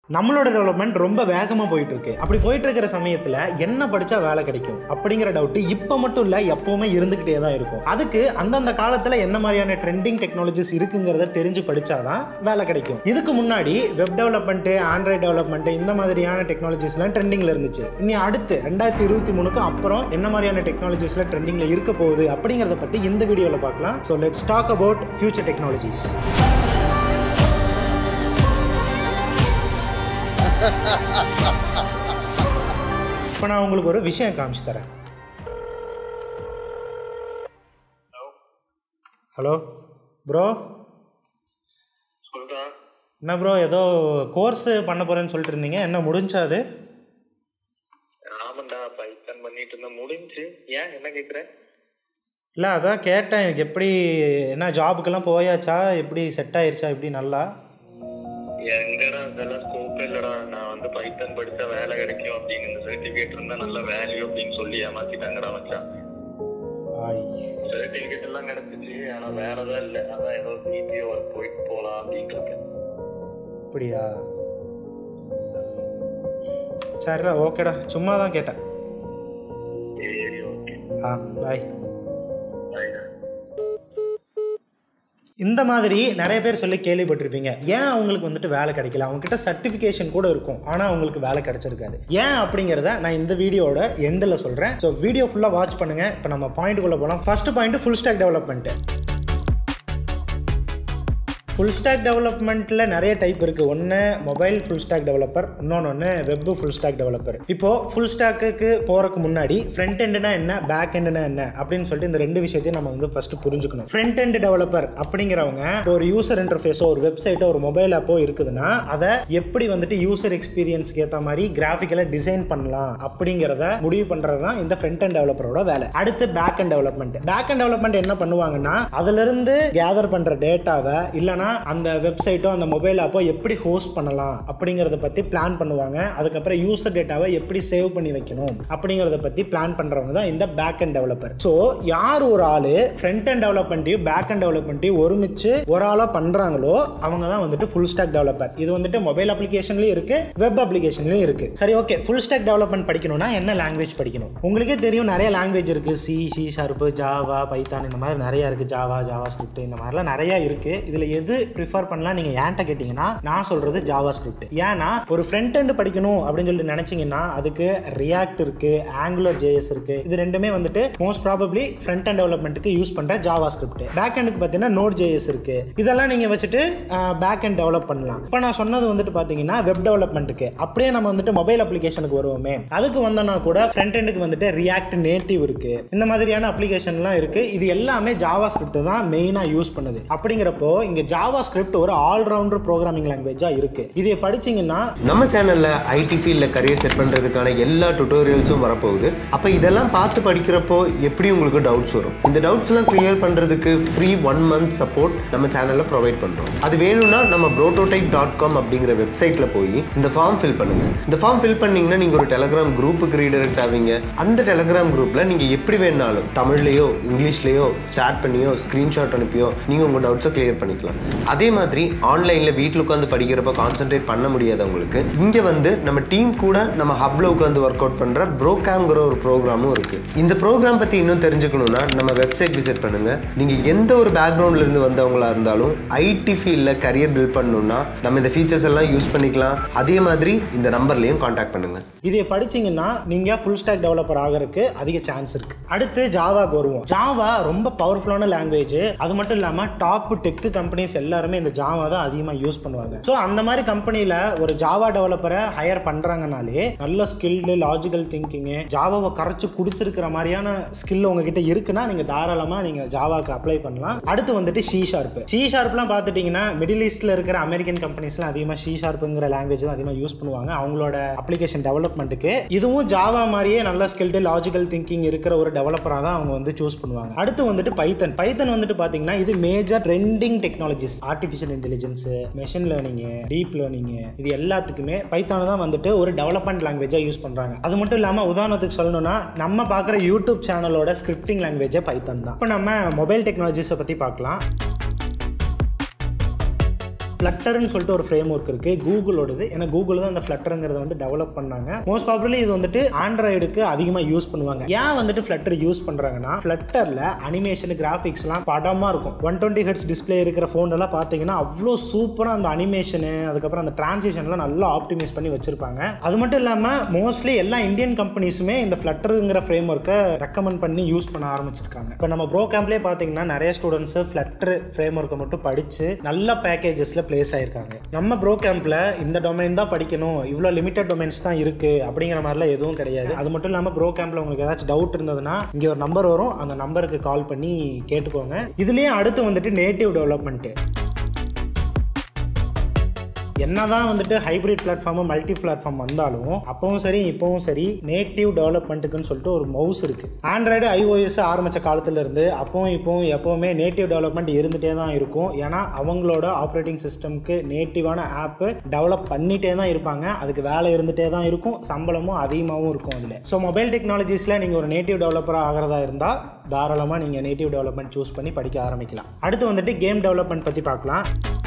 நம்மளோட டெவலப்மெண்ட் ரொம்ப வேகமாக போயிட்டு இருக்கு அப்படி போயிட்டு இருக்கிற சமயத்தில் என்ன படிச்சா வேலை கிடைக்கும் அப்படிங்கிற டவுட் இப்போ மட்டும் இல்லை எப்பவுமே இருந்துகிட்டே தான் இருக்கும் அதுக்கு அந்தந்த காலத்தில் என்ன மாதிரியான ட்ரெண்டிங் டெக்னாலஜிஸ் இருக்குங்கிறத தெரிஞ்சு படிச்சாதான் வேலை கிடைக்கும் இதுக்கு முன்னாடி வெப் டெவலப்மெண்ட்டு ஆண்ட்ராய்ட் டெவலப்மெண்ட் இந்த மாதிரியான டெக்னாலஜிஸ்லாம் ட்ரெண்டிங்கில் இருந்துச்சு இனி அடுத்து ரெண்டாயிரத்தி இருபத்தி மூணுக்கு அப்புறம் என்ன மாதிரியான டெக்னாலஜிஸ்லாம் ட்ரெண்டிங்கில் இருக்க போகுது அப்படிங்கிறத பற்றி இந்த வீடியோவில் பார்க்கலாம் so let's talk about future technologies இப்போ நான் உங்களுக்கு ஒரு விஷயம் காமிச்சு தரேன் ஹலோ ப்ரோ சொல்றா என்ன ப்ரோ ஏதோ கோர்ஸ் பண்ண போகிறேன்னு சொல்லிட்டு இருந்தீங்க என்ன முடிஞ்சா அது ஆமாண்டா பைத்தன் பண்ணிட்டு இருந்தேன் முடிஞ்சு ஏன் என்ன கேக்குற இல்லை அதான் கேட்டேன் எனக்கு எப்படி என்ன ஜாபுக்கெல்லாம் போயாச்சா எப்படி செட் ஆயிருச்சா எப்படி நல்லா எங்கடா அதெல்லாம் ஸ்கோப் இல்லடா நான் வந்து பைத்தன் படிச்சா வேலை கிடைக்கும் அப்படின்னு இந்த சர்டிபிகேட் இருந்தா நல்ல வேல்யூ அப்படின்னு சொல்லி ஏமாத்திட்டாங்கடா மச்சான் ஆய் சர்டிபிகேட் எல்லாம் கிடைச்சிச்சு ஆனா வேறதான் இல்ல அதான் ஏதோ பிபிஓ ஒர்க் போயிட்டு போலாம் அப்படின்னு இருக்கேன் அப்படியா சரிடா ஓகேடா சும்மா தான் கேட்டேன் சரி ஓகே ஆ பாய் இந்த மாதிரி நிறைய பேர் சொல்லி கேள்விப்பட்டிருப்பீங்க ஏன் அவங்களுக்கு வந்துட்டு வேலை கிடைக்கல அவங்க கிட்ட சர்டிஃபிகேஷன் கூட இருக்கும் ஆனால் அவங்களுக்கு வேலை கிடைச்சிருக்காது ஏன் அப்படிங்கிறத நான் இந்த வீடியோட எண்டில் சொல்கிறேன் ஸோ வீடியோ ஃபுல்லாக வாட்ச் பண்ணுங்க இப்போ நம்ம பாயிண்ட்டுக்குள்ளே போகலாம் first point full stack development full stack டெவலப்மெண்ட்டில் நிறைய டைப் இருக்குது ஒன்று மொபைல் ஃபுல் ஸ்டாக் டெவலப்பர் இன்னொன்று ஒன்று வெப் ஃபுல் ஸ்டாக் டெவலப்பர் இப்போது ஃபுல் ஸ்டாக்குக்கு போகிறதுக்கு முன்னாடி ஃப்ரண்ட் எண்டுனா என்ன பேக் எண்டுனா என்ன அப்படின்னு சொல்லிட்டு இந்த ரெண்டு விஷயத்தையும் நம்ம வந்து ஃபஸ்ட்டு புரிஞ்சுக்கணும் ஃப்ரண்ட் எண்டு டெவலப்பர் அப்படிங்கிறவங்க இப்போ ஒரு யூசர் இன்டர்ஃபேஸோ ஒரு வெப்சைட்டோ ஒரு மொபைல் ஆப்போ இருக்குதுன்னா அதை எப்படி வந்துட்டு யூசர் எக்ஸ்பீரியன்ஸ்க்கு ஏற்ற மாதிரி கிராஃபிக்கலாக டிசைன் பண்ணலாம் அப்படிங்கிறத முடிவு பண்ணுறது தான் இந்த ஃப்ரண்ட் அண்ட் டெவலப்பரோட வேலை அடுத்து back end development back end development என்ன பண்ணுவாங்கன்னா அதிலிருந்து கேதர் பண்ணுற டேட்டாவை இல்லைனா அந்த வெப்சைட்டோ அந்த மொபைல் ஆப்போ எப்படி ஹோஸ்ட் பண்ணலாம் அப்படிங்கிறத பற்றி பிளான் பண்ணுவாங்க அதுக்கப்புறம் யூசர் டேட்டாவை எப்படி சேவ் பண்ணி வைக்கணும் அப்படிங்கிறத பற்றி பிளான் பண்ணுறவங்க தான் இந்த பேக் அண்ட் டெவலப்பர் ஸோ யார் ஒரு ஆள் ஃப்ரண்ட் அண்ட் டெவலப்மெண்ட்டையும் பேக் அண்ட் டெவலப்மெண்ட்டையும் ஒருமிச்சு ஒரு ஆளாக பண்ணுறாங்களோ அவங்க தான் வந்துட்டு ஃபுல் ஸ்டாக் டெவலப்பர் இது வந்துட்டு மொபைல் அப்ளிகேஷன்லையும் இருக்குது வெப் அப்ளிகேஷன்லையும் இருக்குது சரி ஓகே ஃபுல் ஸ்டாக் டெவலப்மெண்ட் படிக்கணும்னா என்ன லாங்குவேஜ் படிக்கணும் உங்களுக்கே தெரியும் நிறைய லாங்குவேஜ் இருக்குது C C sharp Java Python இந்த மாதிரி நிறைய இருக்குது ஜாவா ஜாவா ஸ்கிரிப்ட் இந்த மாதிரிலாம் நிறைய இருக்குது இதில் எது ப்ரிஃபர் பண்ணலாம் நீங்கள் ஏன்ட்ட கேட்டிங்கன்னா நான் சொல்கிறது ஜாவா ஸ்கிரிப்ட் ஏன்னா ஒரு ஃப்ரண்ட் எண்ட் படிக்கணும் அப்படின்னு சொல்லி நினச்சிங்கன்னா அதுக்கு ரியாக்ட் இருக்குது ஆங்குலர் ஜேஎஸ் இருக்குது இது ரெண்டுமே வந்துட்டு மோஸ்ட் ப்ராபப்ளி ஃப்ரண்ட் அண்ட் டெவலப்மெண்ட்டுக்கு யூஸ் பண்ணுற ஜாவா ஸ்கிரிப்ட் பேக் எண்டுக்கு பார்த்தீங்கன்னா நோட் ஜேஎஸ் இருக்குது இதெல்லாம் நீங்கள் வச்சுட்டு பேக் எண்ட் டெவலப் பண்ணலாம் இப்போ நான் சொன்னது வந்துட்டு பார்த்தீங்கன்னா வெப் டெவலப்மெண்ட்டுக்கு அப்படியே நம்ம வந்துட்டு மொபைல் அப்ளிகேஷனுக்கு வருவோமே அதுக்கு வந்தோம்னா கூட ஃப்ரண்ட் எண்டுக்கு வந்துட்டு ரியாக்ட் நேட்டிவ் இருக்கு இந்த மாதிரியான அப்ளிகேஷன்லாம் இருக்கு இது எல்லாமே ஜாவா ஸ்கிரிப்ட் தான் மெயினாக யூஸ் பண்ணுது அப்படிங்கிறப்போ இங்கே ஜாவா ஸ்கிரிப்ட் ஒரு ஆல்ரவுண்டர் ப்ரோக்ராமிங் லாங்குவேஜாக இருக்கு இதை படிச்சீங்கன்னா நம்ம சேனல்ல ஐடி ஃபீல்டில் கரியர் செட் பண்ணுறதுக்கான எல்லா டுட்டோரியல்ஸும் வரப்போகுது அப்போ இதெல்லாம் பார்த்து படிக்கிறப்போ எப்படி உங்களுக்கு டவுட்ஸ் வரும் இந்த டவுட்ஸ்லாம் கிளியர் பண்ணுறதுக்கு ஃப்ரீ ஒன் மந்த் சப்போர்ட் நம்ம சேனலில் ப்ரொவைட் பண்ணுறோம் அது வேணும்னா நம்ம ப்ரோட்டோடைப் டாட் காம் அப்படிங்கிற வெப்சைட்டில் போய் இந்த ஃபார்ம் ஃபில் பண்ணுங்க இந்த ஃபார்ம் ஃபில் பண்ணீங்கன்னா நீங்கள் ஒரு டெலகிராம் குரூப்புக்கு ரீடைரக்ட் ஆவீங்க அந்த டெலகிராம் குரூப்பில் நீங்கள் எப்படி வேணாலும் தமிழ்லையோ இங்கிலீஷ்லையோ சேட் பண்ணியோ ஸ்க்ரீன்ஷாட் அனுப்பியோ நீங்கள் உங்கள் டவுட்ஸை கிளியர் பண்ணிக்கலாம் அதே மாதிரி ஆன்லைனில் வீட்டில் உட்காந்து படிக்கிறப்ப கான்சென்ட்ரேட் பண்ண முடியாதவங்களுக்கு இங்கே வந்து நம்ம டீம் கூட நம்ம ஹப்பில் உட்காந்து ஒர்க் அவுட் பண்ணுற ப்ரோகாம்ங்கிற ஒரு ப்ரோக்ராமும் இருக்குது இந்த ப்ரோக்ராம் பற்றி இன்னும் தெரிஞ்சுக்கணும்னா நம்ம வெப்சைட் விசிட் பண்ணுங்கள் நீங்கள் எந்த ஒரு பேக்ரவுண்ட்ல இருந்து வந்தவங்களா இருந்தாலும் ஐடி ஃபீல்டில் கரியர் பில்ட் பண்ணணும்னா நம்ம இந்த ஃபீச்சர்ஸ் எல்லாம் யூஸ் பண்ணிக்கலாம் அதே மாதிரி இந்த நம்பர்லையும் காண்டாக்ட் பண்ணுங்கள் இதை படிச்சீங்கன்னா நீங்க ஃபுல் ஸ்டாக் டெவலப்பர் ஆகிறதுக்கு அதிக சான்ஸ் இருக்கு அடுத்து ஜாவாக்கு வருவோம் ஜாவா ரொம்ப பவர்ஃபுல்லான லாங்குவேஜ் அது மட்டும் இல்லாம டாப் டெக் கம்பெனிஸ் எல்லாருமே இந்த ஜாவா தான் அதிகமா யூஸ் பண்ணுவாங்க ஸோ அந்த மாதிரி கம்பெனில ஒரு ஜாவா டெவலப்பரை ஹையர் பண்றாங்கனாலே நல்ல ஸ்கில்டு லாஜிக்கல் திங்கிங் ஜாவாவை கரைச்சு குடிச்சிருக்கிற மாதிரியான ஸ்கில் உங்ககிட்ட இருக்குன்னா நீங்க தாராளமா நீங்க ஜாவாக்கு அப்ளை பண்ணலாம் அடுத்து வந்துட்டு சி ஷார்ப் சி ஷார்ப்லாம் பார்த்துட்டீங்கன்னா மிடில் ஈஸ்ட்ல இருக்கிற அமெரிக்கன் கம்பெனிஸ்லாம் அதிகமாக சி ஷார்ப்புங்கிற லாங்குவேஜ் தான் அதிகமாக யூஸ் பண்ணுவாங்க அவங்களோட அப்ளிகேஷன் டெவலப்மெண்ட்டுக்கு இதுவும் ஜாவா மாதிரியே நல்ல ஸ்கில்டு லாஜிக்கல் திங்கிங் இருக்கிற ஒரு டெவலப்பராக தான் அவங்க வந்து சூஸ் பண்ணுவாங்க அடுத்து வந்துட்டு பைத்தன் பைத்தன் வந்துட்டு பார்த்தீங்கன்னா இது major trending technologies artificial intelligence machine learning deep learning இது எல்லாத்துக்குமே பைத்தான தான் வந்துட்டு ஒரு டெவலப்மெண்ட் லாங்குவேஜாக யூஸ் பண்ணுறாங்க அது மட்டும் இல்லாமல் உதாரணத்துக்கு சொல்லணும்னா நம்ம பார்க்குற யூடியூப் சேனலோட ஸ்கிரிப்டிங் லாங்குவேஜே பைத்தன் தான் இப்போ நம்ம மொபைல் டெக்னாலஜிஸை பற்றி பார்க்கலாம் ஃப்ளட்டர்னு சொல்லிட்டு ஒரு ஃப்ரேம் ஒர்க் இருக்கு கூகுளோடது ஏன்னா கூகுள் தான் அந்த ஃப்ளட்டருங்கிறத வந்து டெவலப் பண்ணாங்க மோஸ்ட் ப்ராபப்ளி இது வந்துட்டு ஆண்ட்ராய்டுக்கு அதிகமாக யூஸ் பண்ணுவாங்க ஏன் வந்துட்டு ஃப்ளட்டர் யூஸ் பண்ணுறாங்கன்னா ஃப்ளட்டரில் அனிமேஷன் கிராஃபிக்ஸ்லாம் படமாக இருக்கும் ஒன் டுவெண்ட்டி ஹெட்ஸ் டிஸ்பிளே இருக்கிற ஃபோன் எல்லாம் பார்த்தீங்கன்னா அவ்வளோ சூப்பராக அந்த அனிமேஷனு அதுக்கப்புறம் அந்த டிரான்சிஷன்லாம் நல்லா ஆப்டிமைஸ் பண்ணி வச்சிருப்பாங்க அது மட்டும் இல்லாமல் மோஸ்ட்லி எல்லா இந்தியன் கம்பெனிஸுமே இந்த ஃப்ளட்டருங்கிற ஃப்ரேம் ஒர்க்கை ரெக்கமெண்ட் பண்ணி யூஸ் பண்ண ஆரம்பிச்சிருக்காங்க இப்போ நம்ம ப்ரோ கேம்ப்லேயே பார்த்தீங்கன்னா நிறைய ஸ்டூடெண்ட்ஸ் ஃப்ளட்டர் ஃப்ரேம் ஒர்க்கை மட்டும் படித்து நல்ல பேக்கேஜஸில் பிளேஸ் ஆயிருக்காங்க நம்ம ப்ரோ கேம்பில் இந்த டொமைன் தான் படிக்கணும் இவ்வளோ லிமிட்டட் டொமைன்ஸ் தான் இருக்குது அப்படிங்கிற மாதிரிலாம் எதுவும் கிடையாது அது மட்டும் இல்லாமல் ப்ரோ கேம்பில் உங்களுக்கு ஏதாச்சும் டவுட் இருந்ததுன்னா இங்கே ஒரு நம்பர் வரும் அந்த நம்பருக்கு கால் பண்ணி கேட்டுக்கோங்க இதுலேயும் அடுத்து வந்துட்டு நேட்டிவ் டெவலப்மெண்ட்டு என்னதான் வந்துட்டு ஹைபிரிட் பிளாட்ஃபார்மு மல்டி பிளாட்ஃபார்ம் வந்தாலும் அப்பவும் சரி இப்பவும் சரி நேட்டிவ் டெவலப்மெண்ட்டுக்குன்னு சொல்லிட்டு ஒரு மவுஸ் இருக்கு ஆண்ட்ராய்டு ஐஓஎஸ் ஆரம்பிச்ச காலத்துல இருந்து அப்பவும் இப்பவும் எப்பவுமே நேட்டிவ் டெவலப்மெண்ட் இருந்துட்டே தான் இருக்கும் ஏன்னா அவங்களோட ஆப்ரேட்டிங் சிஸ்டம்க்கு நேட்டிவான ஆப் டெவலப் பண்ணிட்டே தான் இருப்பாங்க அதுக்கு வேலை இருந்துட்டே தான் இருக்கும் சம்பளமும் அதிகமாகவும் இருக்கும் அதில் ஸோ மொபைல் டெக்னாலஜிஸில் நீங்கள் ஒரு நேட்டிவ் டெவலப்பராக ஆகிறதா இருந்தால் தாராளமாக நீங்கள் நேட்டிவ் டெவலப்மெண்ட் சூஸ் பண்ணி படிக்க ஆரம்பிக்கலாம் அடுத்து வந்துட்டு கேம் டெவலப்மெண்ட் பற்றி பார்க்கலாம்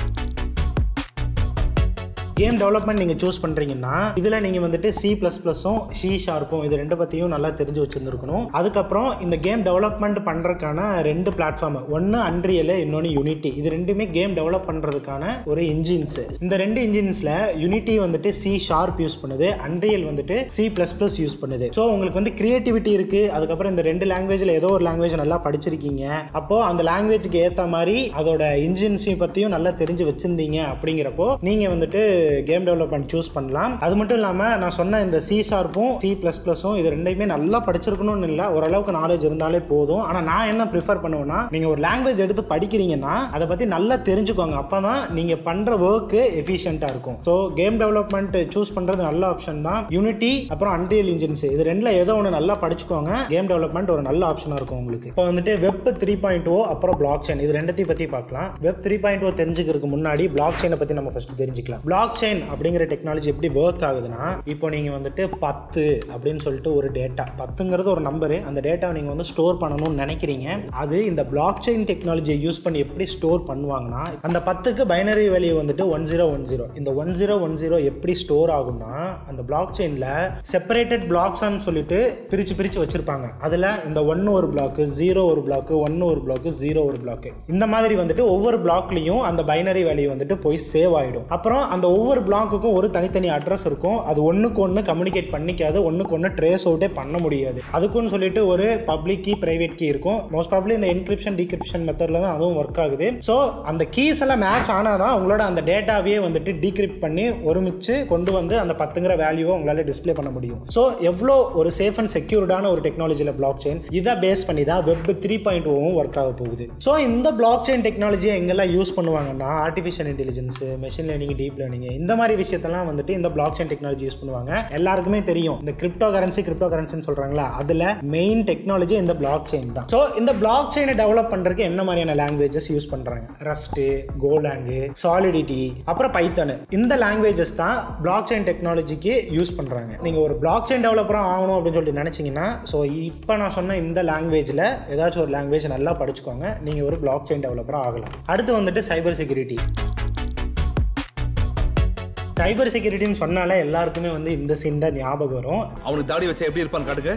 கேம் டெவலப்மெண்ட் நீங்கள் சூஸ் பண்ணுறீங்கன்னா இதில் நீங்கள் வந்துட்டு சி ப்ளஸ் ப்ளஸும் சி ஷார்ப்பும் இது ரெண்டு பற்றியும் நல்லா தெரிஞ்சு வச்சுருந்துருக்கணும் அதுக்கப்புறம் இந்த கேம் டெவலப்மெண்ட் பண்ணுறதுக்கான ரெண்டு பிளாட்ஃபார்ம் ஒன்று அன்ரியல் இன்னொன்று யூனிட்டி இது ரெண்டுமே கேம் டெவலப் பண்ணுறதுக்கான ஒரு இன்ஜின்ஸ் இந்த ரெண்டு இன்ஜின்ஸில் யூனிட்டி வந்துட்டு சி ஷார்ப் யூஸ் பண்ணுது அன்ரியல் வந்துட்டு சி ப்ளஸ் ப்ளஸ் யூஸ் பண்ணுது ஸோ உங்களுக்கு வந்து கிரியேட்டிவிட்டி இருக்குது அதுக்கப்புறம் இந்த ரெண்டு லாங்குவேஜில் ஏதோ ஒரு லாங்குவேஜ் நல்லா படிச்சிருக்கீங்க அப்போது அந்த லாங்குவேஜ்க்கு ஏற்ற மாதிரி அதோட இன்ஜின்ஸையும் பற்றியும் நல்லா தெரிஞ்சு வச்சுருந்தீங்க அப்படிங்கிறப்போ நீங்கள் வந்துட்டு கேம் டெவலப்மெண்ட் சூஸ் பண்ணலாம் அது மட்டும் இல்லாமல் நான் சொன்ன இந்த சி ஷார்ப்பும் சி ப்ளஸ் ப்ளஸும் இது ரெண்டையுமே நல்லா படிச்சிருக்கணும்னு இல்லை ஓரளவுக்கு நாலேஜ் இருந்தாலே போதும் ஆனால் நான் என்ன ப்ரிஃபர் பண்ணுவேன்னா நீங்கள் ஒரு லாங்குவேஜ் எடுத்து படிக்கிறீங்கன்னா அதை பற்றி நல்லா தெரிஞ்சுக்கோங்க அப்போ தான் நீங்கள் பண்ணுற ஒர்க்கு எஃபிஷியண்ட்டாக இருக்கும் ஸோ கேம் டெவலப்மெண்ட் சூஸ் பண்ணுறது நல்ல ஆப்ஷன் தான் யூனிட்டி அப்புறம் அன்ரியல் இன்ஜின்ஸ் இது ரெண்டில் ஏதோ ஒன்று நல்லா படிச்சுக்கோங்க கேம் டெவலப்மெண்ட் ஒரு நல்ல ஆப்ஷனாக இருக்கும் உங்களுக்கு இப்போ வந்துட்டு வெப் த்ரீ பாயிண்ட் ஓ அப்புறம் பிளாக் செயின் இது ரெண்டத்தையும் பற்றி பார்க்கலாம் வெப் த்ரீ பாயிண்ட் ஓ தெரிஞ்சுக்கிறதுக்கு முன்னாடி பிளாக் செயினை பற்றி நம்ம ஃபஸ்ட் தெரிஞ்சுக்கலாம் பிளாக் செயின் அப்படிங்கிற டெக்னாலஜி எப்படி ஒர்க் ஆகுதுன்னா இப்போ நீங்கள் வந்துட்டு பத்து அப்படின்னு சொல்லிட்டு ஒரு டேட்டா பத்துங்கிறது ஒரு நம்பரு அந்த டேட்டாவை நீங்கள் வந்து ஸ்டோர் பண்ணணும்னு நினைக்கிறீங்க அது இந்த பிளாக் செயின் டெக்னாலஜியை யூஸ் பண்ணி எப்படி ஸ்டோர் பண்ணுவாங்கன்னா அந்த பத்துக்கு பைனரி வேல்யூ வந்துட்டு ஒன் ஜீரோ ஒன் ஜீரோ இந்த ஒன் ஜீரோ ஒன் ஜீரோ எப்படி ஸ்டோர் ஆகும்னா அந்த பிளாக் செயினில் செப்பரேட்டட் பிளாக்ஸ்னு சொல்லிட்டு பிரித்து பிரித்து வச்சிருப்பாங்க அதில் இந்த ஒன்று ஒரு பிளாக்கு ஜீரோ ஒரு பிளாக்கு ஒன்று ஒரு பிளாக்கு ஜீரோ ஒரு பிளாக்கு இந்த மாதிரி வந்துட்டு ஒவ்வொரு பிளாக்லையும் அந்த பைனரி வேல்யூ வந்துட்டு போய் சேவ் ஆகிடும் அப்புறம் அந்த ஒவ்வொரு பிளாக்குக்கும் ஒரு தனித்தனி அட்ரஸ் இருக்கும் அது ஒன்றுக்கு ஒன்று கம்யூனிகேட் பண்ணிக்காது ஒன்றுக்கு ஒன்று ட்ரேஸ் அவுட்டே பண்ண முடியாது அதுக்குன்னு சொல்லிட்டு ஒரு பப்ளிக் கீ பிரைவேட் கீ இருக்கும் மோஸ்ட் ப்ராப்ளி இந்த என்கிரிப்ஷன் டிகிரிப்ஷன் மெத்தடில் தான் அதுவும் ஒர்க் ஆகுது ஸோ அந்த கீஸ் எல்லாம் மேட்ச் ஆனால் தான் உங்களோட அந்த டேட்டாவே வந்துட்டு டீக்ரிப்ட் பண்ணி ஒருமிச்சு கொண்டு வந்து அந்த பத்துங்கிற வேல்யூவை உங்களால் டிஸ்ப்ளே பண்ண முடியும் ஸோ எவ்வளோ ஒரு சேஃப் அண்ட் செக்யூர்டான ஒரு டெக்னாலஜியில் பிளாக் செயின் இதை பேஸ் பண்ணி தான் வெப் த்ரீ பாயிண்ட் ஓவும் ஒர்க் ஆக போகுது ஸோ இந்த பிளாக் செயின் டெக்னாலஜியை எங்கெல்லாம் யூஸ் பண்ணுவாங்கன்னா artificial intelligence machine learning deep learning இந்த மாதிரி விஷயத்தெல்லாம் வந்துட்டு இந்த பிளாக் செயின் டெக்னாலஜி யூஸ் பண்ணுவாங்க எல்லாருக்குமே தெரியும் இந்த கிரிப்டோ கரன்சி கிரிப்டோ கரன்சின்னு சொல்றாங்களா அதுல மெயின் டெக்னாலஜி இந்த பிளாக் செயின் தான் ஸோ இந்த பிளாக் செயினை டெவலப் பண்றதுக்கு என்ன மாதிரியான லாங்குவேஜஸ் யூஸ் பண்றாங்க ரஸ்ட் கோலாங்கு சாலிடிட்டி அப்புறம் பைத்தனு இந்த லாங்குவேஜஸ் தான் பிளாக் செயின் டெக்னாலஜிக்கு யூஸ் பண்றாங்க நீங்க ஒரு பிளாக் செயின் டெவலப்பராக ஆகணும் அப்படின்னு சொல்லிட்டு நினைச்சீங்கன்னா ஸோ இப்போ நான் சொன்ன இந்த லாங்குவேஜில் ஏதாச்சும் ஒரு லாங்குவேஜ் நல்லா படிச்சுக்கோங்க நீங்க ஒரு பிளாக் செயின் டெவலப்பராக ஆகலாம் அடுத்து வந்துட்டு சைபர் செக்யூரிட்டி சைபர் செக்யூரிட்டின்னு சொன்னாலே எல்லாருக்குமே வந்து இந்த சீன் தான் ஞாபகம் வரும் அவனுக்கு தாடி வச்சா எப்படி இருப்பான்னு காட்டுங்க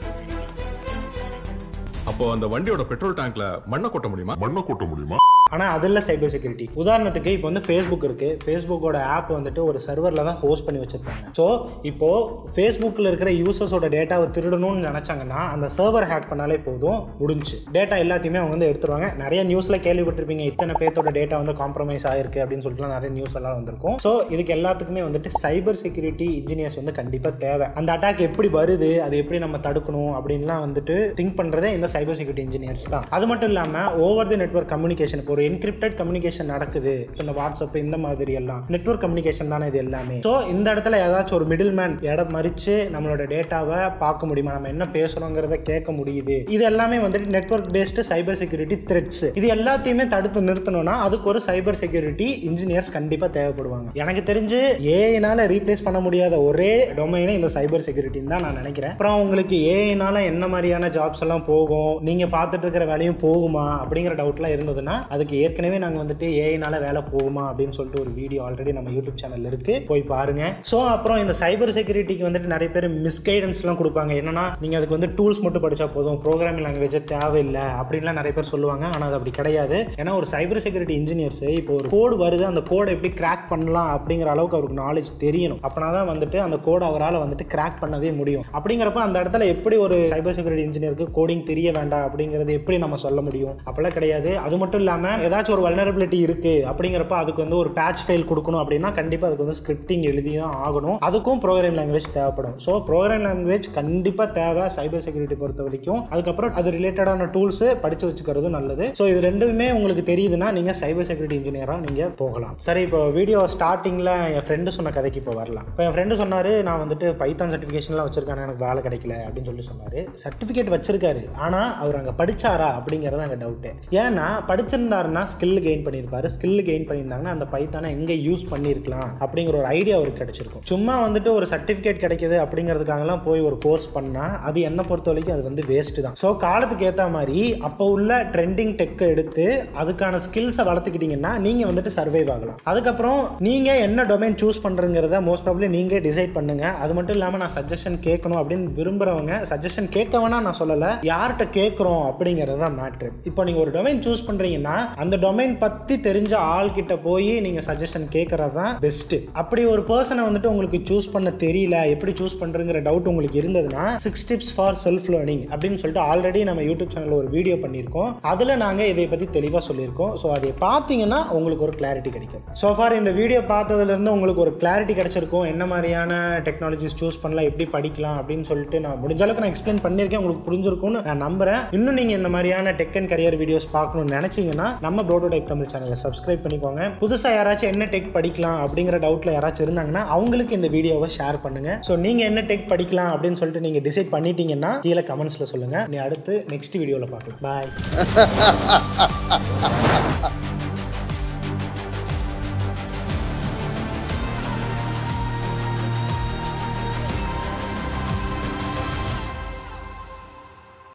அப்போ அந்த வண்டியோட பெட்ரோல் டேங்க்ல மண்ணை கொட்ட முடியுமா மண்ணை கொட்ட முடியுமா ஆனால் அதில் சைபர் செக்யூரிட்டி உதாரணத்துக்கு இப்போ வந்து ஃபேஸ்புக் இருக்குது ஃபேஸ்புக்கோட ஆப் வந்துட்டு ஒரு சர்வரில் தான் ஹோஸ்ட் பண்ணி வச்சுருப்பாங்க ஸோ இப்போது ஃபேஸ்புக்கில் இருக்கிற யூசர்ஸோட டேட்டாவை திருடணும்னு நினச்சாங்கன்னா அந்த சர்வர் ஹேக் பண்ணாலே போதும் முடிஞ்சு டேட்டா எல்லாத்தையுமே அவங்க வந்து எடுத்துருவாங்க நிறைய நியூஸில் கேள்விப்பட்டிருப்பீங்க இத்தனை பேர்த்தோட டேட்டா வந்து காம்ப்ரமைஸ் ஆயிருக்கு அப்படின்னு சொல்லிட்டுலாம் நிறைய நியூஸ் எல்லாம் வந்திருக்கும் ஸோ இதுக்கு எல்லாத்துக்குமே வந்துட்டு சைபர் செக்யூரிட்டி இன்ஜினியர்ஸ் வந்து கண்டிப்பாக தேவை அந்த அட்டாக் எப்படி வருது அது எப்படி நம்ம தடுக்கணும் அப்படின்லாம் வந்துட்டு திங்க் பண்ணுறதே இந்த சைபர் செக்யூரிட்டி இன்ஜினியர்ஸ் தான் அது மட்டும் இல்லாமல் ஓவர் தி நெட்வொர்க் கம்யூனிகேஷன் ஒரு என்கிரிப்டட் கம்யூனிகேஷன் நடக்குது இப்போ இந்த வாட்ஸ்அப் இந்த மாதிரி எல்லாம் நெட்வொர்க் கம்யூனிகேஷன் தானே இது எல்லாமே ஸோ இந்த இடத்துல ஏதாச்சும் ஒரு மிடில் மேன் இடம் மறிச்சு நம்மளோட டேட்டாவை பார்க்க முடியுமா நம்ம என்ன பேசுறோங்கிறத கேட்க முடியுது இது எல்லாமே வந்துட்டு network based cyber security threats இது எல்லாத்தையுமே தடுத்து நிறுத்தணும்னா அதுக்கு ஒரு சைபர் செக்யூரிட்டி இன்ஜினியர்ஸ் கண்டிப்பாக தேவைப்படுவாங்க எனக்கு தெரிஞ்சு ஏஐனால ரீப்ளேஸ் பண்ண முடியாத ஒரே டொமைனே இந்த சைபர் செக்யூரிட்டின்னு தான் நான் நினைக்கிறேன் அப்புறம் உங்களுக்கு ஏஐனால என்ன மாதிரியான ஜாப்ஸ் எல்லாம் போகும் நீங்க பார்த்துட்டு இருக்கிற வேலையும் போகுமா அப்படிங்கிற டவுட்லாம் இருந்ததுன்னா அதுக்கு அதுக்கு ஏற்கனவே நாங்கள் வந்துட்டு ஏஐனால வேலை போகுமா அப்படின்னு சொல்லிட்டு ஒரு வீடியோ ஆல்ரெடி நம்ம யூடியூப் சேனல்ல இருக்கு போய் பாருங்க ஸோ அப்புறம் இந்த சைபர் செக்யூரிட்டிக்கு வந்துட்டு நிறைய பேர் மிஸ்கைடன்ஸ்லாம் கொடுப்பாங்க என்னன்னா நீங்கள் அதுக்கு வந்து டூல்ஸ் மட்டும் படிச்சா போதும் ப்ரோக்ராமிங் லாங்குவேஜ் தேவையில்லை அப்படின்லாம் நிறைய பேர் சொல்லுவாங்க ஆனால் அது அப்படி கிடையாது ஏன்னா ஒரு சைபர் செக்யூரிட்டி இன்ஜினியர்ஸ் இப்போ ஒரு கோடு வருது அந்த கோடை எப்படி கிராக் பண்ணலாம் அப்படிங்கிற அளவுக்கு அவருக்கு நாலேஜ் தெரியணும் அப்படின்னா தான் வந்துட்டு அந்த கோடை அவரால் வந்துட்டு கிராக் பண்ணவே முடியும் அப்படிங்கிறப்ப அந்த இடத்துல எப்படி ஒரு சைபர் செக்யூரிட்டி இன்ஜினியருக்கு கோடிங் தெரிய வேண்டாம் அப்படிங்கிறது எப்படி நம்ம சொல்ல முடியும் அப்பெல்லாம் கிடையாது அது மட்டும் இல்லாமல் ஏதாச்சும் ஒரு வல்னரபிலிட்டி இருக்கு அப்படிங்கிறப்ப அதுக்கு வந்து ஒரு பேட்ச் ஃபைல் கொடுக்கணும் அப்படின்னா கண்டிப்பாக அதுக்கு வந்து ஸ்கிரிப்டிங் எழுதி தான் ஆகணும் அதுக்கும் ப்ரோக்ராம் லாங்குவேஜ் தேவைப்படும் ஸோ ப்ரோக்ராம் லாங்குவேஜ் கண்டிப்பாக தேவை சைபர் செக்யூரிட்டி பொறுத்த வரைக்கும் அதுக்கப்புறம் அது ரிலேட்டடான டூல்ஸ் படிச்சு வச்சுக்கிறது நல்லது ஸோ இது ரெண்டுமே உங்களுக்கு தெரியுதுன்னா நீங்கள் சைபர் செக்யூரிட்டி இன்ஜினியராக நீங்கள் போகலாம் சரி இப்போ வீடியோ ஸ்டார்டிங்கில் என் ஃப்ரெண்டு சொன்ன கதைக்கு இப்போ வரலாம் இப்போ என் ஃப்ரெண்டு சொன்னார் நான் வந்துட்டு பைத்தான் சர்டிஃபிகேஷன்லாம் வச்சிருக்கேன் எனக்கு வேலை கிடைக்கல அப்படின்னு சொல்லி சொன்னார் சர்டிஃபிகேட் வச்சிருக்காரு ஆனால் அவர் அங்கே படிச்சாரா அப்படிங்கிறது அங்கே டவுட்டு ஏன்னா படிச்சிருந்தாருன்னா ஸ்கில் கெயின் பண்ணியிருப்பாரு ஸ்கில் கெயின் பண்ணியிருந்தாங்கன்னா அந்த பைத்தானை எங்கே யூஸ் பண்ணியிருக்கலாம் அப்படிங்கிற ஒரு ஐடியா அவருக்கு கிடைச்சிருக்கும் சும்மா வந்துட்டு ஒரு சர்டிஃபிகேட் கிடைக்குது அப்படிங்கிறதுக்காகலாம் போய் ஒரு கோர்ஸ் பண்ணால் அது என்னை பொறுத்த வரைக்கும் அது வந்து வேஸ்ட்டு தான் ஸோ காலத்துக்கு ஏற்ற மாதிரி அப்போ உள்ள ட்ரெண்டிங் டெக்கை எடுத்து அதுக்கான ஸ்கில்ஸை வளர்த்துக்கிட்டீங்கன்னா நீங்கள் வந்துட்டு சர்வைவ் ஆகலாம் அதுக்கப்புறம் நீங்கள் என்ன டொமைன் சூஸ் பண்ணுறங்கிறத மோஸ்ட் ப்ராப்ளி நீங்களே டிசைட் பண்ணுங்க அது மட்டும் இல்லாமல் நான் சஜஷன் கேட்கணும் அப்படின்னு விரும்புகிறவங்க சஜஷன் கேட்க வேணா நான் சொல்லலை யார்கிட்ட கேட்குறோம் அப்படிங்கிறது தான் மேட்ரு இப்போ நீங்கள் ஒரு டொமைன் சூஸ் பண்ணுறீங்கன்னா அந்த டொமைன் பற்றி தெரிஞ்ச ஆள் கிட்ட போய் நீங்கள் சஜஷன் கேட்குறது தான் பெஸ்ட்டு அப்படி ஒரு பர்சனை வந்துட்டு உங்களுக்கு சூஸ் பண்ண தெரியல எப்படி சூஸ் பண்ணுறங்கிற டவுட் உங்களுக்கு இருந்ததுன்னா six tips for self learning அப்படின்னு சொல்லிட்டு ஆல்ரெடி நம்ம யூடியூப் சேனலில் ஒரு வீடியோ பண்ணியிருக்கோம் அதில் நாங்கள் இதை பற்றி தெளிவாக சொல்லியிருக்கோம் ஸோ அதை பார்த்தீங்கன்னா உங்களுக்கு ஒரு கிளாரிட்டி கிடைக்கும் ஸோ ஃபார் இந்த வீடியோ பார்த்ததுலேருந்து உங்களுக்கு ஒரு கிளாரிட்டி கிடைச்சிருக்கும் என்ன மாதிரியான டெக்னாலஜிஸ் சூஸ் பண்ணலாம் எப்படி படிக்கலாம் அப்படின்னு சொல்லிட்டு நான் முடிஞ்ச அளவுக்கு நான் எக்ஸ்பிளைன் பண்ணியிருக்கேன் உங்களுக்கு புரிஞ்சிருக்கும்னு நான் நம்புறேன் இன்னும் நீங்கள் இந்த மாதிரியான டெக் அண்ட் கரியர் வீடியோஸ் பார்க்கணும்னு நினச்சிங்கன்னா நம்ம ப்ரோட்டோடைப் தமிழ் சேனலை சப்ஸ்கிரைப் பண்ணிக்கோங்க புதுசாக யாராச்சும் என்ன டெக் படிக்கலாம் அப்படிங்கிற டவுட்டில் யாராச்சும் இருந்தாங்கன்னா அவங்களுக்கு இந்த வீடியோவை ஷேர் பண்ணுங்க ஸோ நீங்கள் என்ன டெக் படிக்கலாம் அப்படின்னு சொல்லிட்டு நீங்கள் டிசைட் பண்ணிட்டீங்கன்னா கீழே கமெண்ட்ஸில் சொல்லுங்கள் நீ அடுத்து நெக்ஸ்ட் வீடியோவில் பார்க்கலாம் பாய்